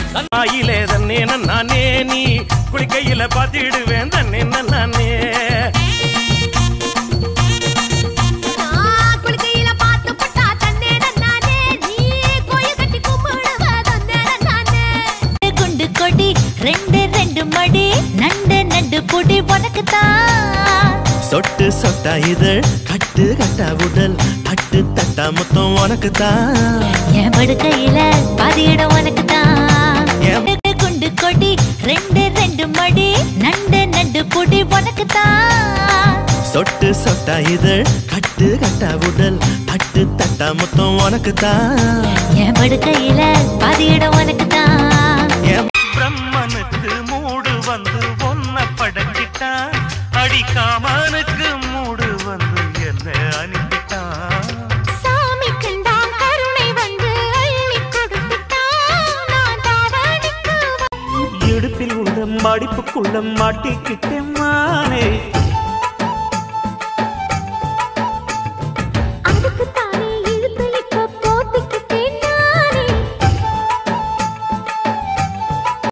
ஆயிலே தன்னே நானே நீ குளிக்கையில பாத்திடுவேன் தன்னே நானே நான் குளிக்கையில பாத்து புட்டா தன்னே நானே நீ கோயில் கட்டி கும்பிடுவ தன்னே நானே குண்டு கொடி ரெண்டு ரெண்டு மடி நண்டு நண்டு பொடி உனக்கு தான் சொட்டு சொட்டா இதழ் கட்டு கட்டா உடல் தட்டு தட்டா மொத்தம் உனக்கு தான் என் படுக்கையில பாதி இடம் உனக்கு தான் குண்டு கொடி ரெண்டு ரெண்டு மடி நண்டு நண்டு பொடி உனக்கு தான் சொட்டு சொட்டா இதழ் கட்டு கட்டா உடல் தட்டு தட்டா மொத்தம் உனக்கு தான் என் படுக்கையில பாதி இடம் உனக்கு தான் என் பிரம்மனுக்கு மூடு வந்து ஒன்ன படைச்சிட்டான் அடிக்காமனுக்கு மூடு வந்து என்ன அனுப்பிட்டான் சாமிக்கு தான் கருணை வந்து அள்ளி கொடுத்துட்டான் நான் தாவணிக்கு இடுப்பில் உள்ள மடிப்புக்குள்ள மாட்டிக்கிட்டேன் மானே